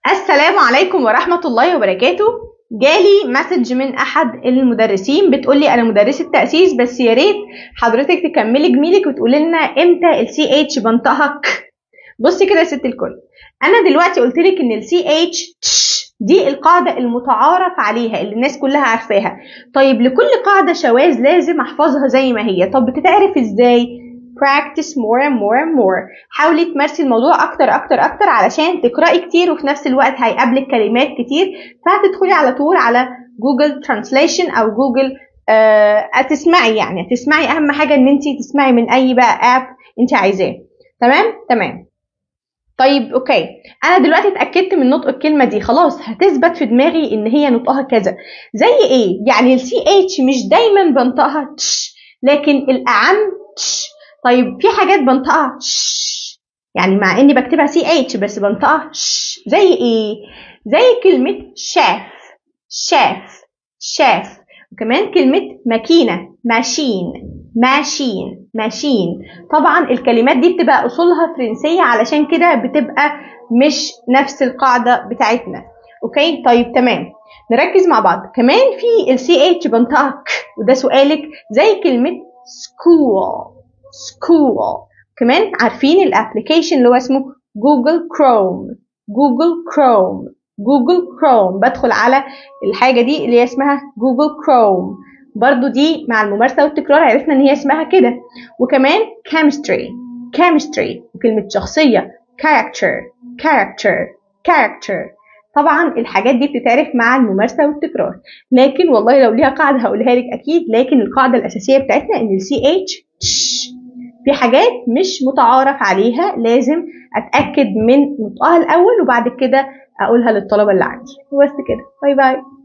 السلام عليكم ورحمة الله وبركاته جالي مسج من أحد المدرسين بتقولي أنا مدرسة تأسيس بس يا ريت حضرتك تكملي جميلك وتقولي لنا إمتى السي اتش بنطقها ك بصي كده يا ست الكل أنا دلوقتي قلت لك إن السي اتش دي القاعدة المتعارف عليها اللي الناس كلها عارفاها طيب لكل قاعدة شواذ لازم أحفظها زي ما هي طب بتتعرف إزاي؟ practice more and more and more حاولي تمارسي الموضوع اكتر اكتر اكتر علشان تقراي كتير وفي نفس الوقت هيقابلك كلمات كتير فهتدخلي على طول على جوجل ترانسليشن او جوجل آه هتسمعي يعني هتسمعي اهم حاجه ان انت تسمعي من اي بقى اب انت عايزاه تمام تمام طيب اوكي انا دلوقتي اتاكدت من نطق الكلمه دي خلاص هتثبت في دماغي ان هي نطقها كذا زي ايه يعني السي اتش مش دايما بنطقها تش لكن الاعم تش طيب في حاجات بنطقها ش يعني مع اني بكتبها سي اتش بس بنطقها ش زي ايه زي كلمة شاف شاف شاف وكمان كلمة ماكينة ماشين ماشين ماشين طبعا الكلمات دي بتبقى اصولها فرنسية علشان كده بتبقى مش نفس القاعدة بتاعتنا اوكي طيب تمام نركز مع بعض كمان في السي اتش بنطقها ك وده سؤالك زي كلمة school school كمان عارفين الابلكيشن اللي هو اسمه جوجل كروم جوجل كروم جوجل كروم بدخل على الحاجه دي اللي هي اسمها جوجل كروم برضو دي مع الممارسه والتكرار عرفنا ان هي اسمها كده وكمان chemistry chemistry وكلمه شخصيه character character character طبعا الحاجات دي بتتعرف مع الممارسه والتكرار لكن والله لو ليها قاعده هقولها لك اكيد لكن القاعده الاساسيه بتاعتنا ان السي اتش في حاجات مش متعارف عليها لازم اتاكد من نطقها الاول وبعد كده اقولها للطلبه اللي عندي بس كده باي باي